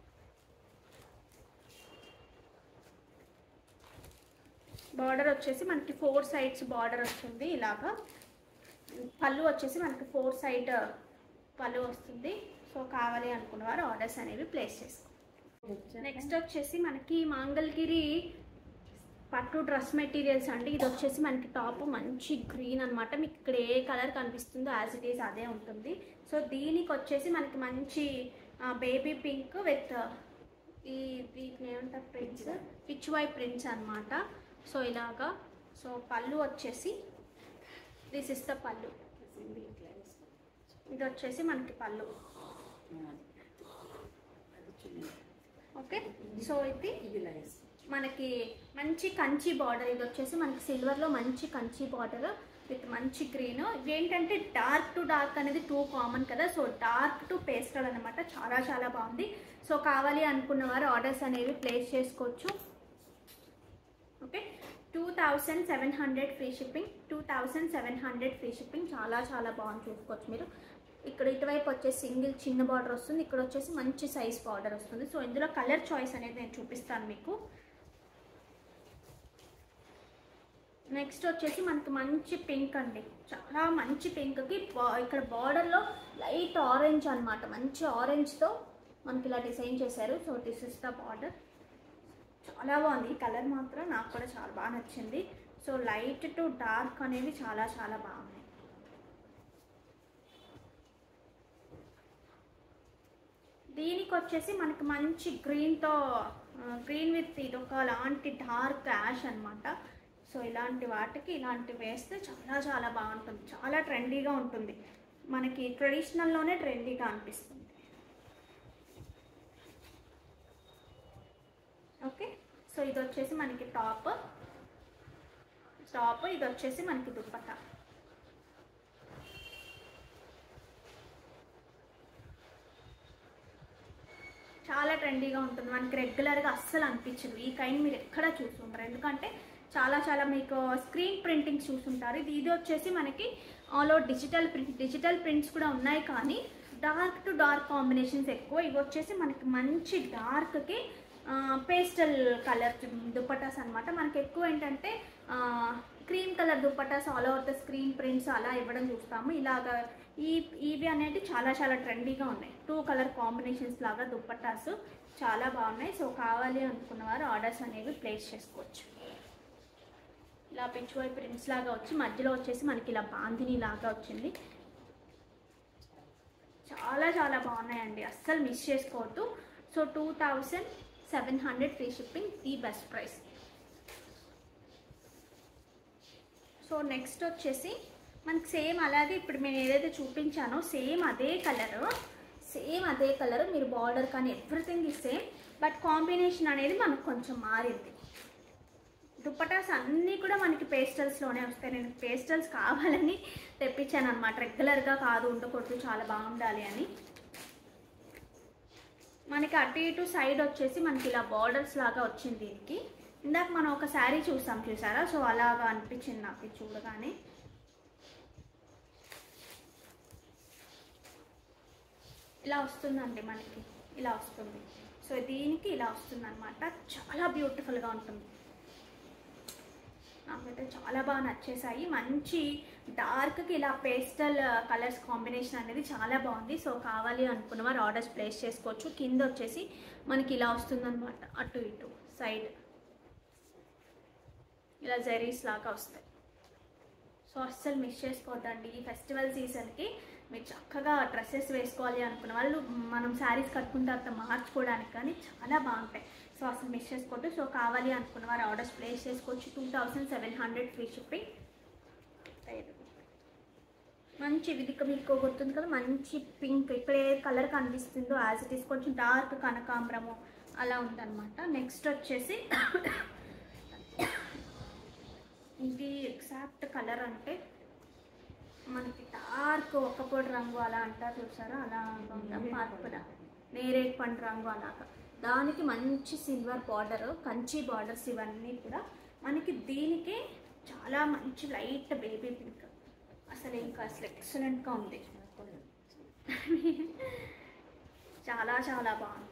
బార్డర్ వచ్చేసి మనకి ఫోర్ సైడ్స్ బార్డర్ వస్తుంది ఇలాగా పళ్ళు వచ్చేసి మనకి ఫోర్ సైడ్ పళ్ళు వస్తుంది సో కావాలి అనుకున్న వారు ఆర్డర్స్ అనేవి ప్లేస్ చేసుకోండి నెక్స్ట్ వచ్చేసి మనకి మంగళగిరి పట్టు డ్రెస్ మెటీరియల్స్ అండి ఇది వచ్చేసి మనకి టాప్ మంచి గ్రీన్ అనమాట మీకు ఇక్కడ ఏ కలర్ కనిపిస్తుందో యాజ్ ఇట్ ఈస్ అదే ఉంటుంది సో దీనికి వచ్చేసి మనకి మంచి బేబీ పింక్ విత్ ఈ వీటిని ఏమంటారు ప్రింట్స్ పిచ్ వై ప్రింట్స్ అనమాట సో ఇలాగా సో పళ్ళు వచ్చేసి దిస్ ఇస్ ద పళ్ళు ఇది వచ్చేసి మనకి పళ్ళు ఓకే సో ఇది మనకి మంచి కంచి బార్డర్ ఇది వచ్చేసి మనకి సిల్వర్లో మంచి కంచి బార్డర్ విత్ మంచి గ్రీన్ ఇవేంటంటే డార్క్ టు డార్క్ అనేది టూ కామన్ కదా సో డార్క్ టు పేస్టల్ అనమాట చాలా చాలా బాగుంది సో కావాలి అనుకున్న వారు ఆర్డర్స్ అనేవి ప్లేస్ చేసుకోవచ్చు okay two thousand seven hundred free shipping two thousand seven hundred free shipping చాలా చాలా బాగుంది చూసుకోవచ్చు మీరు ఇక్కడ ఇటువైపు వచ్చేసి సింగిల్ చిన్న బార్డర్ వస్తుంది ఇక్కడ వచ్చేసి మంచి సైజ్ బార్డర్ వస్తుంది సో ఇందులో కలర్ చాయిస్ అనేది నేను చూపిస్తాను మీకు నెక్స్ట్ వచ్చేసి మనకి మంచి పింక్ అండి చాలా మంచి పింక్కి ఇక్కడ బార్డర్లో లైట్ ఆరెంజ్ అనమాట మంచి ఆరెంజ్తో మనకి ఇలా డిజైన్ చేశారు so this is the border చాలా బాగుంది ఈ కలర్ మాత్రం నాకు కూడా చాలా బాగా నచ్చింది సో లైట్ టు డార్క్ అనేవి చాలా చాలా బాగున్నాయి దీనికి వచ్చేసి మనకి మంచి గ్రీన్తో గ్రీన్ విత్ ఇది ఒక లాంటి డార్క్ యాష్ అనమాట సో ఇలాంటి వాటికి ఇలాంటి వేస్తే చాలా చాలా బాగుంటుంది చాలా ట్రెండీగా ఉంటుంది మనకి ట్రెడిషనల్లోనే ట్రెండీగా అనిపిస్తుంది ఓకే సో ఇది వచ్చేసి మనకి టాప్ టాప్ ఇది వచ్చేసి మనకి దుప్పట చాలా ట్రెండీగా ఉంటుంది మనకి రెగ్యులర్గా అస్సలు అనిపించదు ఈ కైండ్ మీరు ఎక్కడ చూసుంటారు ఎందుకంటే చాలా చాలా మీకు స్క్రీన్ ప్రింటింగ్ చూసుంటారు ఇది ఇది వచ్చేసి మనకి all over digital print digital prints కూడా ఉన్నాయి కానీ డార్క్ టు డార్క్ కాంబినేషన్స్ ఎక్కువ ఇవి వచ్చేసి మనకి మంచి డార్క్కి పేస్టల్ కలర్ దుప్పటాస్ అనమాట మనకి ఎక్కువ ఏంటంటే cream colour dupattas all over the screen prints అలా ఇవ్వడం చూస్తాము ఇలాగా ఈ ఇవి అనేవి చాలా చాలా ట్రెండీగా ఉన్నాయి టూ కలర్ కాంబినేషన్స్ లాగా దుప్పటాస్ చాలా బాగున్నాయి సో కావాలి అనుకున్న వారు ఆర్డర్స్ అనేవి ప్లేస్ చేసుకోవచ్చు ఇలా పిచ్చువై ప్రింట్స్ లాగా వచ్చి మధ్యలో వచ్చేసి మనకి ఇలా బాందిని లాగా వచ్చింది చాలా చాలా బాగున్నాయండి అస్సలు మిస్ చేసుకోవద్దు so two thousand seven hundred free shipping the best price so next వచ్చేసి మనకి సేమ్ అలాగే ఇప్పుడు నేను ఏదైతే చూపించానో సేమ్ అదే కలర్ సేమ్ అదే కలర్ మీరు బార్డర్ కానీ ఎవ్రీథింగ్ ఈ సేమ్ బట్ కాంబినేషన్ అనేది మనకు కొంచెం మారింది దుప్పటాస్ అన్నీ కూడా మనకి పేస్టల్స్లోనే వస్తాయి నేను పేస్టల్స్ కావాలని తెప్పించాను అనమాట రెగ్యులర్గా కాదు ఉండకూడదు చాలా బాగుండాలి అని మనకి అటు ఇటు సైడ్ వచ్చేసి మనకి ఇలా బార్డర్స్ లాగా వచ్చింది దీనికి ఇందాక మనం ఒక శారీ చూసాం చూసారా సో అలాగా అనిపించింది నాకు ఇది చూడగానే ఇలా వస్తుందండి మనకి ఇలా వస్తుంది సో దీనికి ఇలా వస్తుంది అనమాట చాలా బ్యూటిఫుల్గా ఉంటుంది నాకైతే చాలా బాగా నచ్చేసాయి మంచి డార్క్కి ఇలా పేస్టల్ కలర్స్ కాంబినేషన్ అనేది చాలా బాగుంది సో కావాలి అనుకున్న వారు ఆర్డర్స్ ప్లేస్ చేసుకోవచ్చు కింద వచ్చేసి మనకి ఇలా వస్తుందన్నమాట అటు ఇటు సైడ్ ఇలా జరీస్ లాగా వస్తాయి సో అస్సలు మిస్ చేసుకోవద్దండి ఈ ఫెస్టివల్ సీజన్కి మీరు చక్కగా డ్రెస్సెస్ వేసుకోవాలి అనుకున్న వాళ్ళు మనం శారీస్ కట్టుకున్న తర్వాత మార్చుకోవడానికి కానీ చాలా బాగుంటాయి సో అసలు మిస్ చేసుకోవద్దు సో కావాలి అనుకున్న వారు ఆర్డర్స్ ప్లేస్ చేసుకోవచ్చు two thousand seven hundred free shipping మంచి ఇది మీకు గుర్తుంది కదా మంచి పింక్ ఇక్కడ ఏ కలర్ కనిపిస్తుందో యాజ్ ఇట్ ఈస్ కొంచెం డార్క్ కనకాంబరము అలా ఉందన్నమాట నెక్స్ట్ వచ్చేసి ఇది ఎగ్జాక్ట్ కలర్ అంటే మనకి డార్క్ ఒక్కపొడి రంగు అలా అంటారు చూసారా అలా ఉందా మార్పుల నేరేడు పండు రంగు అలాగా దానికి మంచి సిల్వర్ బార్డర్ కంచి బార్డర్స్ ఇవన్నీ కూడా మనకి దీనికి చాలా మంచి లైట్ బేబీ పింక్ అసలు ఇంకా అసలు ఎక్సలెంట్గా ఉంది చాలా చాలా బాగుంది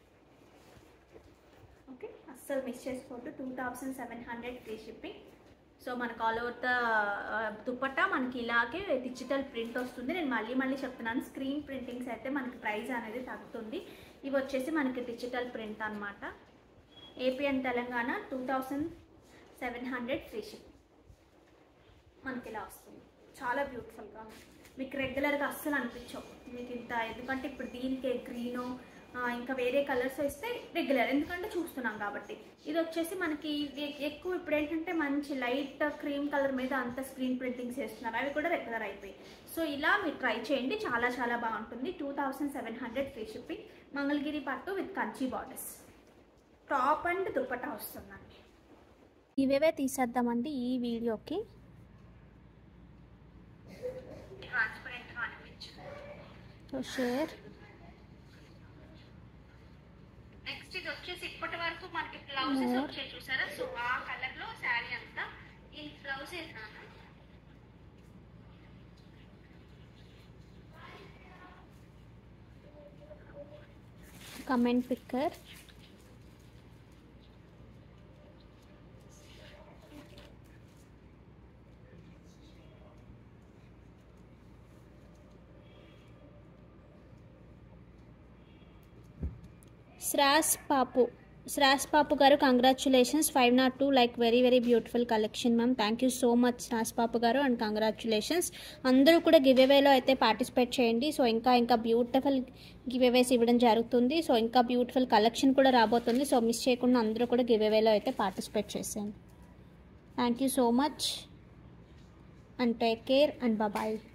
ఓకే అస్సలు మిస్ చేసుకోవద్దు two thousand seven hundred free shipping so మనకు ఆల్ ఓవర్ ద దుప్పట్టా మనకి ఇలాగే డిజిటల్ ప్రింట్ వస్తుంది నేను మళ్ళీ మళ్ళీ చెప్తున్నాను స్క్రీన్ ప్రింటింగ్స్ అయితే మనకి ప్రైస్ అనేది తగ్గుతుంది ఇవి వచ్చేసి మనకి డిజిటల్ ప్రింట్ అనమాట AP and Telangana two thousand seven hundred free ship మనకి ఇలా వస్తుంది చాలా బ్యూటిఫుల్గా ఉంది మీకు రెగ్యులర్గా అస్సలు అనిపించవు మీకు ఇంత ఎందుకంటే ఇప్పుడు దీనికి గ్రీను ఇంకా వేరే కలర్స్ ఇస్తే రెగ్యులర్ ఎందుకంటే చూస్తున్నాం కాబట్టి ఇది వచ్చేసి మనకి ఎ- ఎక్కువ ఇప్పుడు ఏంటంటే మంచి లైట్ క్రీమ్ కలర్ మీద అంత స్క్రీన్ ప్రింటింగ్స్ వేస్తున్నారు అవి కూడా రెగ్యులర్ అయిపోయి సో ఇలా మీరు ట్రై చేయండి చాలా చాలా బాగుంటుంది two thousand seven hundred free shipping Mangalagiri పట్టు with Kanchi borders top and dupatta వస్తుందండి ఇవేవే తీసేద్దామండి ఈ వీడియోకి ట్రాన్స్పరెంట్గా అనిపించింది సో షేర్ నెక్స్ట్ ఇది వచ్చేసి ఇప్పటి వరకు మనకి బ్లౌజెస్ More. వచ్చాయి చూసారా సో ఆ కలర్ లో శారీ అంతా ఈ బ్లౌజ్ వేసాను కమెంట్ పిక్కర్ శ్రాస్ పాపు శ్రాస్ Papu garu congratulations five not two like very very beautiful collection ma'am thank you so much శ్రాస్ పాపు గారు అండ్ కంగ్రాచులేషన్స్ అందరూ కూడా గివ్ అవేలో అయితే పార్టిసిపేట్ చేయండి సో ఇంకా ఇంకా బ్యూటిఫుల్ గివ్ అవేస్ ఇవ్వడం జరుగుతుంది సో ఇంకా బ్యూటిఫుల్ కలెక్షన్ కూడా రాబోతుంది సో మిస్ చేయకుండా అందరూ కూడా గివ్ అవేలో అయితే పార్టిసిపేట్ చేసేయండి thank you so much and take care and bye